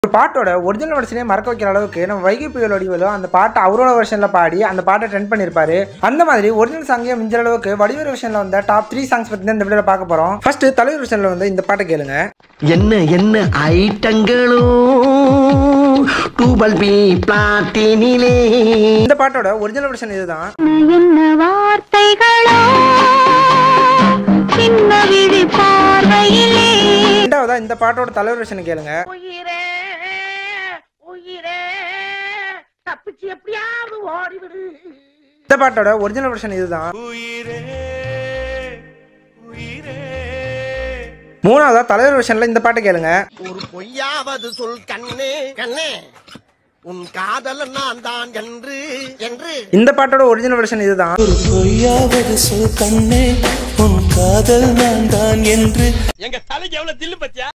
ஒரு பாட்டோட ஒரிஜினல் வெர்ஷனே மறக்க வைக்கிற அளவுக்கு நம்ம வைகை புயல் வடிவிலும் அந்த பாட்டை அவரோட வெர்ஷனில் பாடி அந்த பாட்டை ட்ரெண்ட் பண்ணியிருப்பாரு அந்த மாதிரி ஒரிஜினல் சாங்கே மிஞ்சிற அளவுக்கு வடிவேல் வெர்ஷனில் வந்த டாப் த்ரீ சாங்ஸ் பற்றி தான் இந்த வீடியோவில் பார்க்க போகிறோம் ஃபர்ஸ்ட் தலைவர் வெர்ஷனில் வந்து இந்த பாட்டை கேளுங்க என்ன என்ன ஐட்டங்களோ டூபல் பி பிளாட்டினிலே இந்த பாட்டோட ஒரிஜினல் வெர்ஷன் இதுதான் என்ன வார்த்தைகளோ சின்ன விழி பார்வையிலே ரெண்டாவதா இந்த பாட்டோட தலைவர் வெர்ஷன் கேளுங்க உயிரே உயிரே தப்பிச்சு எப்படியாவது ஓடிவிடு இந்த பாட்டோட ஒரிஜினல் வெர்ஷன் இதுதான் மூணாவதா தலைவர் வெர்ஷன்ல இந்த பாட்டை கேளுங்க ஒரு பொய்யாவது சொல் கண்ணே கண்ணே உன் காதல் நான் தான் என்று என்று இந்த பாட்டோட ஒரிஜினல் வெர்ஷன் இதுதான் பொய்யாவது சொல் கண்ணே உன் காதல் நான் தான் என்று